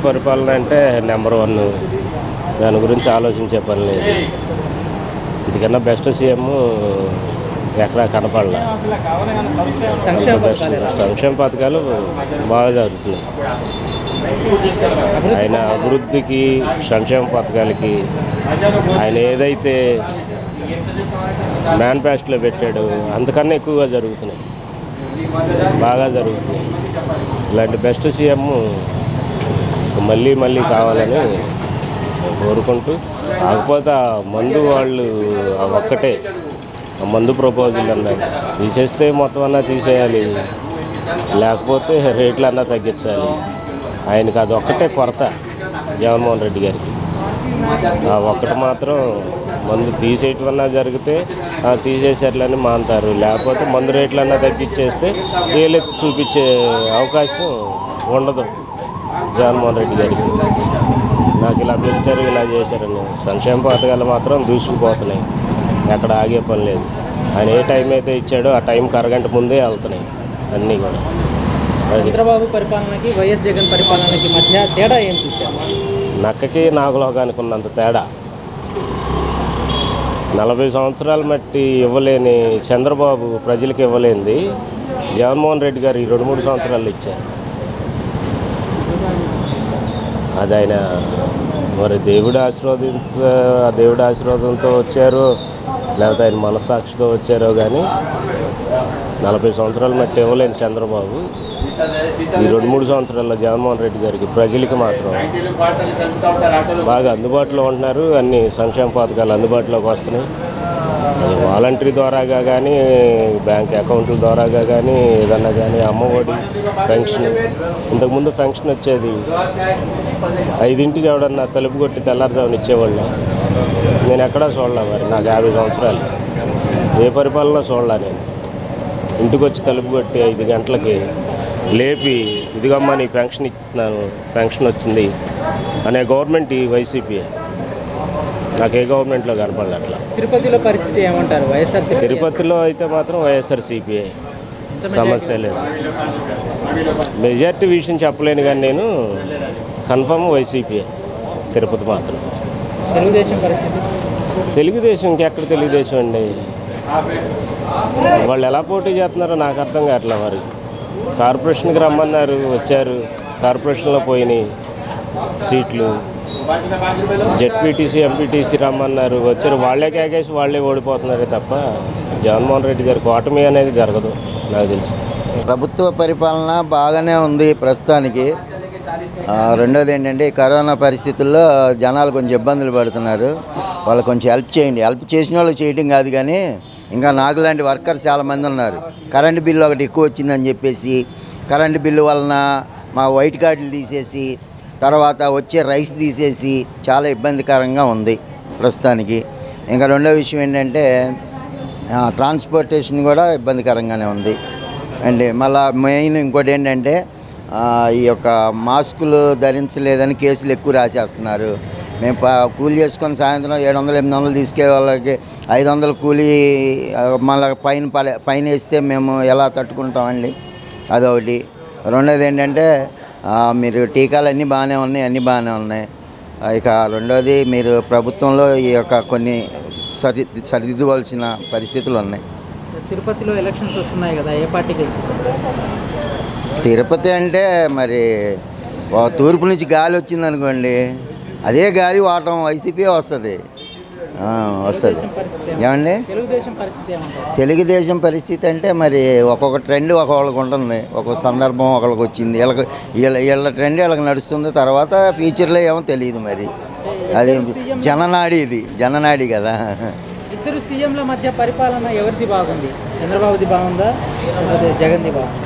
పరిపాలన అంటే number one దాని గురించి ఆలోచించే పని లేదు ఇందుకన్నా బెస్ట్ సీఎం ఎక్కడా కనపడలే సంక్షేమ అంత best. పథకాలు ఎలా? సంక్షేమ పథకాలు బాగా జరుగుతున్నాయి ఆయన అభివృద్ధికి సంక్షేమ పథకాలకి ఆయన ఏదైతే మేనిఫెస్టోలో పెట్టాడో అంతకన్నా ఎక్కువగా జరుగుతున్నాయి బాగా జరుగుతున్నాయి ఇలాంటి బెస్ట్ సీఎం మళ్ళీ మళ్ళీ కావాలని కోరుకుంటూ కాకపోతే ఆ మందు వాళ్ళు ఆ ఒక్కటే ఆ మందు ప్రపోజల్ అన్నది తీసేస్తే మొత్తం అన్నా తీసేయాలి లేకపోతే రేట్లు అన్నా తగ్గించాలి ఆయనకి అది ఒక్కటే కొరత జగన్మోహన్ రెడ్డి గారికి ఆ ఒక్కటి మాత్రం మందు తీసేయటం అన్నా జరిగితే ఆ తీసేసేట్లని మాంటారు లేకపోతే మందు రేట్లన్నా తగ్గించేస్తే ఏలెత్తి చూపించే అవకాశం ఉండదు జగన్మోహన్ రెడ్డి గారికి నాకు ఇలా పిలిచారు ఇలా చేశారని సంక్షేమ పథకాలు మాత్రం దూసుకుపోతున్నాయి ఎక్కడ ఆగే పని లేదు ఆయన ఏ టైం అయితే ఇచ్చాడో ఆ టైంకి అరగంట ముందే వెళ్తున్నాయి అన్నీ కూడా అది చంద్రబాబు పరిపాలనకి వైఎస్ జగన్ పరిపాలనకి మధ్య తేడా ఏం చూశారు నక్కకి నాగులోకానికి ఉన్నంత తేడా నలభై సంవత్సరాల మట్టి ఇవ్వలేని చంద్రబాబు ప్రజలకు ఇవ్వలేనిది జగన్మోహన్ రెడ్డి గారు ఈ రెండు మూడు సంవత్సరాలు ఇచ్చారు అది ఆయన మరి దేవుడి ఆశీర్వదించ ఆ దేవుడి ఆశీర్వాదంతో వచ్చారో లేకపోతే ఆయన మనస్సాక్షితో వచ్చారో కానీ నలభై సంవత్సరాల మట్టి ఇవ్వలేని చంద్రబాబు ఈ రెండు మూడు సంవత్సరాల్లో జగన్మోహన్ రెడ్డి గారికి ప్రజలకి మాత్రం బాగా అందుబాటులో ఉంటున్నారు అన్ని సంక్షేమ పథకాలు అందుబాటులోకి వస్తున్నాయి అది వాలంటరీ ద్వారాగా కానీ బ్యాంక్ అకౌంట్ల ద్వారాగా కానీ ఏదన్నా కానీ అమ్మఒడి పెన్షన్ ఇంతకుముందు పెన్షన్ వచ్చేది ఐదింటికి ఎవడన్నా తలుపు కొట్టి తెల్లారుజామున ఇచ్చేవాళ్ళు నేను ఎక్కడా చూడలే మరి నాకు యాభై సంవత్సరాలు ఏ పరిపాలన చూడలే నేను ఇంటికి వచ్చి తలుపు కొట్టి ఐదు గంటలకి లేపి ఇదిగమ్మా నీ పెన్షన్ ఇస్తున్నాను పెన్షన్ వచ్చింది అనే గవర్నమెంట్ ఈ వైసీపీ నాకు ఏ గవర్నమెంట్లో కనపడలే అట్లా తిరుపతిలో పరిస్థితి ఏమంటారు వైఎస్ఆర్సీపీ తిరుపతిలో అయితే మాత్రం వైఎస్ఆర్ సిపిఐ సమస్య లేదు మెజార్టీ విషయం చెప్పలేను కానీ నేను కన్ఫర్మ్ వైసీపీ తిరుపతి మాత్రం తెలుగుదేశం పరిస్థితి తెలుగుదేశం ఇంకెక్కడ తెలుగుదేశం అండి వాళ్ళు ఎలా పోటీ చేస్తున్నారో నాకు అర్థం కావట్లే మరి కార్పొరేషన్కి రమ్మన్నారు వచ్చారు కార్పొరేషన్లో పోయినాయి సీట్లు జెడ్పీటీసీ ఎంపీటీసీ రమ్మన్నారు వచ్చారు వాళ్ళే కేకేసి వాళ్ళే ఓడిపోతున్నారే తప్ప జగన్మోహన్ రెడ్డి గారికి ఓటమి అనేది జరగదు నాకు తెలిసి ప్రభుత్వ పరిపాలన బాగానే ఉంది ప్రస్తుతానికి ఆ, రెండోది ఏంటంటే ఈ కరోనా పరిస్థితుల్లో జనాలు కొంచెం ఇబ్బందులు పడుతున్నారు వాళ్ళు కొంచెం హెల్ప్ చేయండి హెల్ప్ చేసిన వాళ్ళు చేయడం కాదు కానీ ఇంకా నాకు లాంటి వర్కర్స్ చాలామంది ఉన్నారు కరెంటు బిల్లు ఒకటి ఎక్కువ వచ్చిందని చెప్పేసి కరెంటు బిల్లు వలన మా వైట్ కార్డులు తీసేసి తర్వాత వచ్చే రైస్ తీసేసి చాలా ఇబ్బందికరంగా ఉంది ప్రస్తుతానికి ఇంకా రెండో విషయం ఏంటంటే ఆ, ట్రాన్స్పోర్టేషన్ కూడా ఇబ్బందికరంగానే ఉంది అండ్ మళ్ళా మెయిన్ ఇంకోటి ఏంటంటే ఆ, ఈ యొక్క మాస్కులు ధరించలేదని కేసులు ఎక్కువ రాసేస్తున్నారు మేము ప- కూలి చేసుకొని సాయంత్రం ఏడు వందలు ఎనిమిది వందలు తీసుకెళ్ళే వాళ్ళకి ఐదు వందలు కూలి ఆ, మళ్ళా పైన పడే పైన వేస్తే మేము ఎలా తట్టుకుంటామండి అదొకటి రెండోది ఏంటంటే ఆ, మీరు టీకాలు అన్నీ బాగానే ఉన్నాయి అన్నీ బాగానే ఉన్నాయి ఆ, ఇక రెండోది మీరు ప్రభుత్వంలో ఈ యొక్క కొన్ని సరి సరిదిద్దుకోవాల్సిన పరిస్థితులు ఉన్నాయి తిరుపతిలో ఎలక్షన్స్ వస్తున్నాయి కదా ఏ పార్టీ గెలుచుకుంటారు తిరుపతి అంటే మరి ఓ తూర్పు నుంచి గాలి వచ్చింది అనుకోండి అదే గాలి వాటం వైసీపీ వస్తుంది వస్తుంది తెలుగుదేశం పరిస్థితి ఏమంటారు? ఏమండి తెలుగుదేశం పరిస్థితి ఏమంటారు తెలుగుదేశం పరిస్థితి అంటే మరి ఒక్కొక్క ట్రెండ్ ఒక్కొక్కరికి ఉంటుంది ఒక్కొక్క సందర్భం ఒకరికి వచ్చింది వీళ్ళకి వీళ్ళ వీళ్ళ ట్రెండ్ వీళ్ళకి నడుస్తుంది తర్వాత ఫ్యూచర్లో ఏమో తెలియదు మరి అది జననాడి ఇది జననాడి కదా ఇద్దరు సీఎంల మధ్య పరిపాలన ఎవరిది బాగుంది చంద్రబాబుది బాగుందా లేకపోతే జగన్ది బాగుందా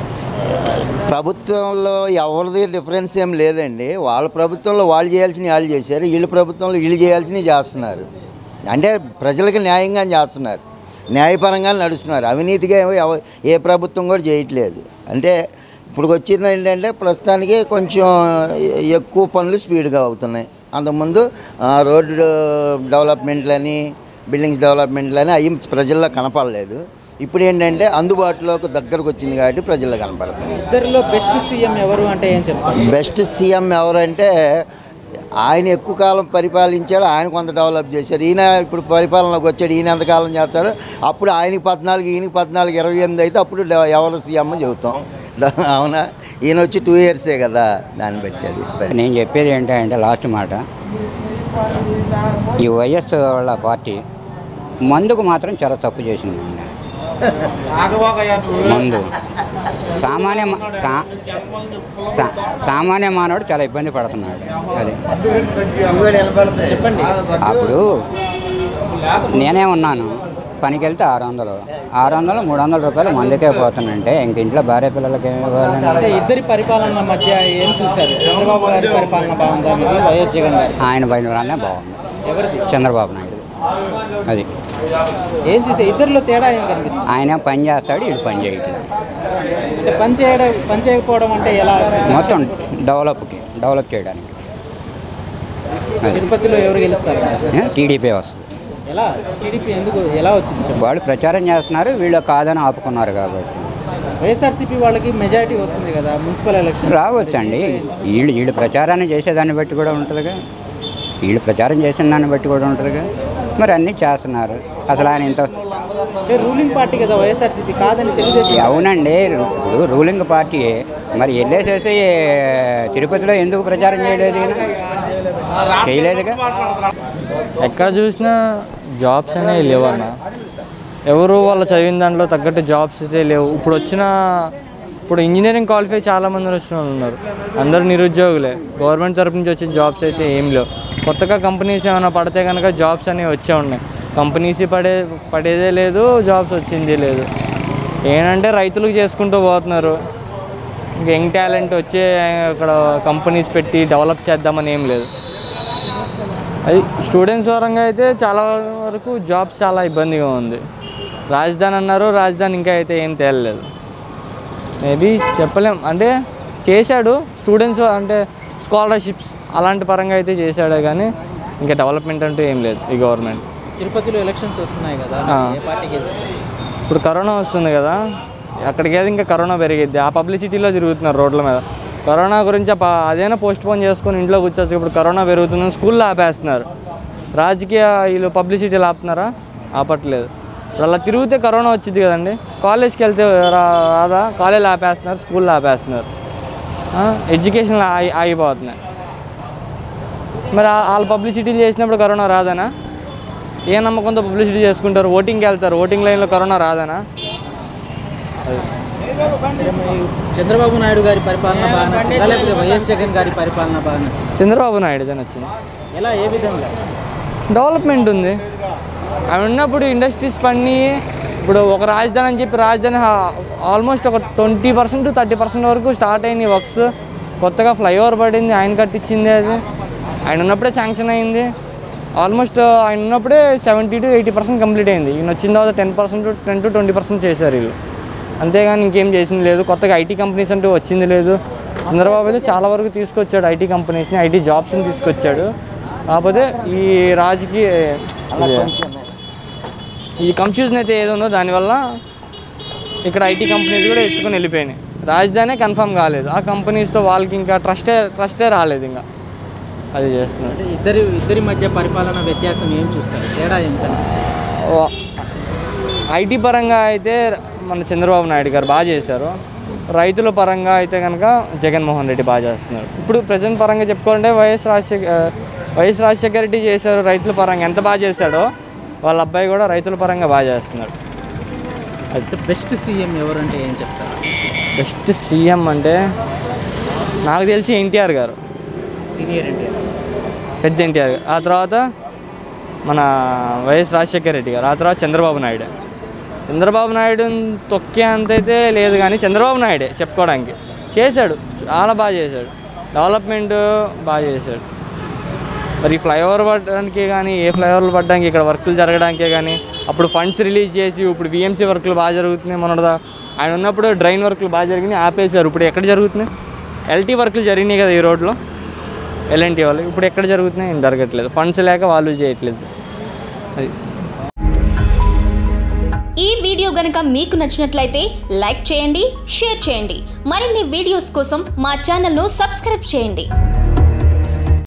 ప్రభుత్వంలో ఎవరిది డిఫరెన్స్ ఏం లేదండి వాళ్ళ ప్రభుత్వంలో వాళ్ళు చేయాల్సినవి వాళ్ళు చేశారు వీళ్ళ ప్రభుత్వంలో వీళ్ళు చేయాల్సినవి చేస్తున్నారు అంటే ప్రజలకు న్యాయంగా చేస్తున్నారు న్యాయపరంగా నడుస్తున్నారు అవినీతిగా ఏమో ఎవ- ఏ ప్రభుత్వం కూడా చేయట్లేదు అంటే ఇప్పుడు వచ్చింది ఏంటంటే ప్రస్తుతానికి కొంచెం ఎక్కువ పనులు స్పీడ్గా అవుతున్నాయి అంతకుముందు ఆ, రోడ్డు డెవలప్మెంట్లని బిల్డింగ్స్ డెవలప్మెంట్లని అవి ప్రజల్లో కనపడలేదు ఇప్పుడు ఏంటంటే అందుబాటులోకి దగ్గరకు వచ్చింది కాబట్టి ప్రజలు కనపడుతుంది ఇద్దరిలో బెస్ట్ సీఎం ఎవరు అంటే ఏం చెప్తారు బెస్ట్ సీఎం ఎవరంటే ఆయన ఎక్కువ కాలం పరిపాలించాడు ఆయన కొంత డెవలప్ చేశాడు ఈయన ఇప్పుడు పరిపాలనలోకి వచ్చాడు ఈయన ఎంతకాలం చేస్తాడు అప్పుడు ఆయనకి పద్నాలుగు ఈయనకి పద్నాలుగు ఇరవై ఎనిమిది అయితే అప్పుడు డ- ఎవరు సీఎం చెబుతాం డ- అవునా ఈయన వచ్చి టూ ఇయర్సే కదా దాన్ని బట్టి అది నేను చెప్పేది ఏంటంటే లాస్ట్ మాట ఈ వైఎస్ వాళ్ళ పార్టీ మందుకు మాత్రం చాలా తప్పు చేసింది మందు సామాన్య మా- సా- సా- సామాన్య మానవుడు చాలా ఇబ్బంది పడుతున్నాడు అది చెప్పండి అప్పుడు నేనే ఉన్నాను పనికి వెళ్తే ఆరు వందలు ఆరు వందలు మూడు వందల రూపాయలు మందుకే పోతానంటే ఇంక ఇంట్లో భార్య పిల్లలకి ఏమి ఇవ్వాలని అంటే ఇద్దరి పరిపాలన మధ్య ఏం చూశారు చంద్రబాబు గారి పరిపాలన బాగుందా మీకు వైఎస్ జగన్ గారి ఆయన పరిపాలనే బాగుంది ఎవరిది చంద్రబాబు నాయుడు అది ఏం చూసే ఇద్దరిలో తేడా ఏం కనిపిస్తుంది ఆయన పని చేస్తాడు వీడు పని చేయట్లేదు అంటే పని చేయడం పని చేయకపోవడం అంటే ఎలా మొత్తం డెవలప్కి డెవలప్ చేయడానికి అది తిరుపతిలో ఎవరు గెలుస్తారు టీడీపీ వస్తుంది ఎలా టీడీపీ ఎందుకు ఎలా వచ్చింది చెప్పండి వాళ్ళు ప్రచారం చేస్తున్నారు వీళ్ళు కాదని ఆపుకున్నారు కాబట్టి వైఎస్ఆర్సీపీ వాళ్ళకి మెజారిటీ వస్తుంది కదా మున్సిపల్ ఎలక్షన్ రావచ్చండి వీళ్ళు వీళ్ళు ప్రచారాన్ని చేసేదాన్ని బట్టి కూడా ఉంటుందిగా వీళ్ళు ప్రచారం చేసిన దాన్ని బట్టి కూడా ఉంటుందిగా మరి అన్నీ చేస్తున్నారు అసలు ఆయన ఇంత అంటే రూలింగ్ పార్టీ కదా వైఎస్ఆర్సీపీ కాదని తెలుగుదేశం అవునండి ఇప్పుడు రూలింగ్ పార్టీ మరి వెళ్ళేసేసి తిరుపతిలో ఎందుకు ప్రచారం చేయలేదు ఈయన చేయలేదుగా ఎక్కడ చూసినా జాబ్స్ అనేవి లేవన్న ఎవరు వాళ్ళు చదివిన దాంట్లో తగ్గట్టు జాబ్స్ అయితే లేవు ఇప్పుడు వచ్చిన ఇప్పుడు ఇంజనీరింగ్ క్వాలిఫై చాలా మంది వచ్చిన వాళ్ళు ఉన్నారు అందరూ నిరుద్యోగులే గవర్నమెంట్ తరపు నుంచి వచ్చే జాబ్స్ అయితే ఏం లేవు కొత్తగా కంపెనీస్ ఏమైనా పడితే కనుక జాబ్స్ అనేవి వచ్చే ఉన్నాయి కంపెనీస్ పడే పడేదే లేదు జాబ్స్ వచ్చింది లేదు ఏంటంటే రైతులకు చేసుకుంటూ పోతున్నారు ఇంక యంగ్ టాలెంట్ వచ్చే అక్కడ కంపెనీస్ పెట్టి డెవలప్ చేద్దామని ఏం లేదు అది స్టూడెంట్స్ పరంగా అయితే చాలా వరకు జాబ్స్ చాలా ఇబ్బందిగా ఉంది రాజధాని అన్నారు రాజధాని ఇంకా అయితే ఏం తేలలేదు మేబీ చెప్పలేం అంటే చేశాడు స్టూడెంట్స్ అంటే స్కాలర్షిప్స్ అలాంటి పరంగా అయితే చేశాడే కానీ ఇంకా డెవలప్మెంట్ అంటూ ఏం లేదు ఈ గవర్నమెంట్ తిరుపతిలో ఎలక్షన్స్ వస్తున్నాయి కదా ఆ. ఏ పార్టీ గెలుస్తుంది ఇప్పుడు కరోనా వస్తుంది కదా అక్కడికి వెళ్ళి ఇంకా కరోనా పెరిగిద్ది ఆ పబ్లిసిటీలో తిరుగుతున్నారు రోడ్ల మీద కరోనా గురించి ఆ ప- అదేనా పోస్ట్ పోన్ చేసుకొని ఇంట్లో కూర్చోవచ్చు ఇప్పుడు కరోనా పెరుగుతుందని స్కూల్లో ఆపేస్తున్నారు రాజకీయ వీళ్ళు పబ్లిసిటీలు ఆపుతున్నారా ఆపట్లేదు ఇప్పుడు అలా తిరిగితే కరోనా వచ్చింది కదండి కాలేజ్కి వెళ్తే రా- రాదా కాలేజీలో ఆపేస్తున్నారు స్కూల్లో ఆపేస్తున్నారు ఎడ్యుకేషన్ ఆగి ఆగిపోతున్నాయి మరి ఆ- వాళ్ళు పబ్లిసిటీలు చేసినప్పుడు కరోనా రాదనా ఏ నమ్మకంతో పబ్లిసిటీ చేసుకుంటారు ఓటింగ్కి వెళ్తారు ఓటింగ్ లైన్లో కరోనా రాదనా అంటే మీ చంద్రబాబు నాయుడు గారి పరిపాలన బాగా నచ్చిందా లేకపోతే వైఎస్ జగన్ గారి పరిపాలన బాగా నచ్చింది చంద్రబాబు నాయుడుదే నచ్చింది ఎలా ఏ విధంగా డెవలప్మెంట్ ఉంది అవి ఉన్నప్పుడు ఇండస్ట్రీస్ పని ఇప్పుడు ఒక రాజధాని అని చెప్పి రాజధాని ఆల్మోస్ట్ ఒక ట్వంటీ పర్సెంట్ థర్టీ పర్సెంట్ వరకు స్టార్ట్ అయినాయి వర్క్స్ కొత్తగా ఫ్లైఓవర్ పడింది ఆయన కట్టించింది అది ఆయన ఉన్నప్పుడే శాంక్షన్ అయింది ఆల్మోస్ట్ ఆయన ఉన్నప్పుడే seventy to eighty percent complete అయింది ఈయన వచ్చిన తర్వాత ten percent ten to twenty percent చేశారు వీళ్ళు అంతేగాని ఇంకేం చేసింది లేదు కొత్తగా ఐటీ కంపెనీస్ అంటూ వచ్చింది లేదు చంద్రబాబు అయితే చాలా వరకు తీసుకొచ్చాడు ఐటీ కంపెనీస్ని ఐటీ జాబ్స్ని తీసుకొచ్చాడు కాకపోతే ఈ రాజకీయ ఇది- ఈ కన్ఫ్యూజన్ అయితే ఏదో ఉందో దానివల్ల ఇక్కడ ఐటీ కంపెనీస్ కూడా ఎత్తుకొని వెళ్ళిపోయినాయి రాజధానే కన్ఫర్మ్ కాలేదు ఆ కంపెనీస్తో వాళ్ళకి ఇంకా ట్రస్టే ట్రస్టే రాలేదు ఇంకా అది చేస్తున్నారు అంటే ఇద్దరి ఇద్దరి మధ్య పరిపాలన వ్యత్యాసం ఏం చూస్తారు తేడా ఏం కనిపిస్తుంది ఐటీ పరంగా అయితే మన చంద్రబాబు నాయుడు గారు బాగా చేశారు రైతుల పరంగా అయితే కనుక జగన్మోహన్ రెడ్డి బాగా చేస్తున్నారు ఇప్పుడు ప్రజెంట్ పరంగా చెప్పుకోవాలంటే వైఎస్ రాజశేఖర్ వైఎస్ రాజశేఖర రెడ్డి చేశారు రైతుల పరంగా ఎంత బాగా చేశాడో వాళ్ళ అబ్బాయి కూడా రైతుల పరంగా బాగా చేస్తున్నాడు అయితే బెస్ట్ సీఎం ఎవరంటే ఏం చెప్తారు బెస్ట్ సీఎం అంటే నాకు తెలిసి ఎన్టీఆర్ గారు సీనియర్ ఎన్టీఆర్ పెద్ద ఎన్టీఆర్ గారు ఆ తర్వాత మన వైఎస్ రాజశేఖర రెడ్డి గారు ఆ తర్వాత చంద్రబాబు నాయుడు చంద్రబాబు నాయుడు తొక్కే అంతైతే లేదు కానీ చంద్రబాబు నాయుడే చెప్పుకోవడానికి చేశాడు చాలా బాగా చేశాడు డెవలప్మెంట్ బాగా చేశాడు మరి ఫ్లైఓవర్ పడడానికి కానీ ఏ ఫ్లైఓవర్లు పడడానికి ఇక్కడ వర్కులు జరగడానికే కానీ అప్పుడు ఫండ్స్ రిలీజ్ చేసి ఇప్పుడు విఎంసీ వర్కులు బాగా జరుగుతున్నాయి మొన్నదా ఆయన ఉన్నప్పుడు డ్రైన్ వర్కులు బాగా జరిగినాయి ఆపేశారు ఇప్పుడు ఎక్కడ జరుగుతున్నాయి ఎల్టీ వర్కులు జరిగినాయి కదా ఈ రోడ్లో ఎల్ఎన్టీ వాళ్ళు ఇప్పుడు ఎక్కడ జరుగుతున్నాయి ఏం జరగట్లేదు ఫండ్స్ లేక వాళ్ళు చేయట్లేదు అది ఈ వీడియో గనక మీకు నచ్చినట్లయితే లైక్ చేయండి షేర్ చేయండి మరిన్ని వీడియోస్ కోసం మా ఛానల్ను సబ్స్క్రైబ్ చేయండి